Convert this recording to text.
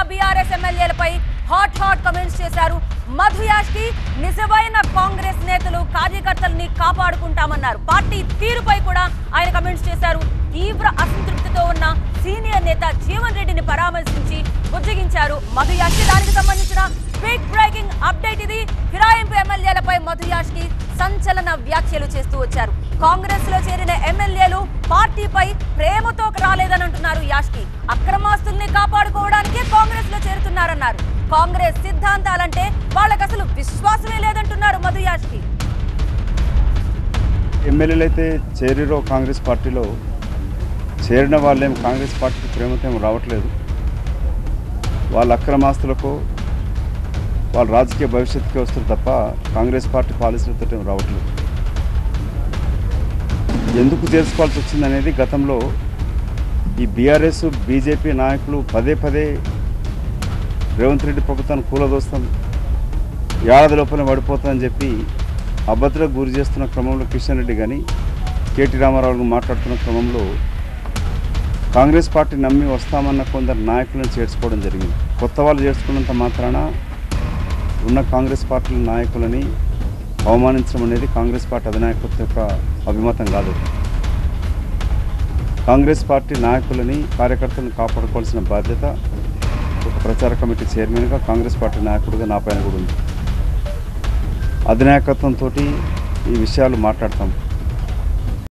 BRS ఎమ్మెల్యేలపై hot hot comments చేశారు మధు యాష్కి నిజమైన కాంగ్రెస్ నేతలు కార్యకర్తల్ని కాపాడుకుంటామన్నారు పార్టీ తీరుపై కూడా ఆయన కమెంట్స్ చేశారు తీవ్ర అసంతృప్తితో ఉన్న సీనియర్ నేత జీవన్ రెడ్డిని పరామర్శించి బుజ్జగించారు మధు యాష్కి దానికి సంబంధించిన బిగ్ బ్రేకింగ్ అప్డేట్ ఇది ఫిరాయింపు ఎమ్మెల్యేలపై మధు యాష్కి సంచలన వ్యాఖ్యలు చేస్తూ వచ్చారు కాంగ్రెస్ లో చేరిన ఎమ్మెల్యేలు పార్టీపై ప్రేమతో రాలేదని అంటున్నారు యాష్కి అక్రమాస్తుల్ని కాపాడుకోవడానికే కాంగ్రెస్ లో చేరుతున్నారన్నారు కాంగ్రెస్ సిద్ధాంతాలంటే వాళ్ళకి అసలు విశ్వాసమే లేదంటున్నారు మధు యాష్కి ఎమ్మెల్యేలు అయితే చేరిరో కాంగ్రెస్ పార్టీలో చేరిన వాళ్ళేం కాంగ్రెస్ పార్టీకి ప్రేమతో ఏం రావట్లేదు వాళ్ళ అక్రమాస్తులకు వాళ్ళ రాజకీయ భవిష్యత్తుకే వస్తారు తప్ప కాంగ్రెస్ పార్టీ పాలసీలతో ఏం రావట్లేదు ఎందుకు చేర్చుకోవాల్సి వచ్చింది అనేది గతంలో ఈ బీఆర్ఎస్ బీజేపీ నాయకులు పదే పదే రేవంత్ రెడ్డి ప్రభుత్వాన్ని కూలదోస్తాం ఏడాది లోపలే పడిపోతుందని చెప్పి అభద్రకు గురి చేస్తున్న క్రమంలో కిషన్ రెడ్డి కానీ కేటీ రామారావు మాట్లాడుతున్న క్రమంలో కాంగ్రెస్ పార్టీ నమ్మి వస్తామన్న కొందరు నాయకులను చేర్చుకోవడం జరిగింది కొత్త వాళ్ళు చేర్చుకున్నంత మాత్రాన ఉన్న కాంగ్రెస్ పార్టీ నాయకులని అవమానించడం అనేది కాంగ్రెస్ పార్టీ అధినాయకత్వం యొక్క అభిమతం కాదు కాంగ్రెస్ పార్టీ నాయకులని కార్యకర్తలను కాపాడుకోవాల్సిన బాధ్యత ఒక ప్రచార కమిటీ చైర్మన్గా కాంగ్రెస్ పార్టీ నాయకుడిగా నా పైన కూడా ఉంది అధినాయకత్వంతో ఈ విషయాలు మాట్లాడతాం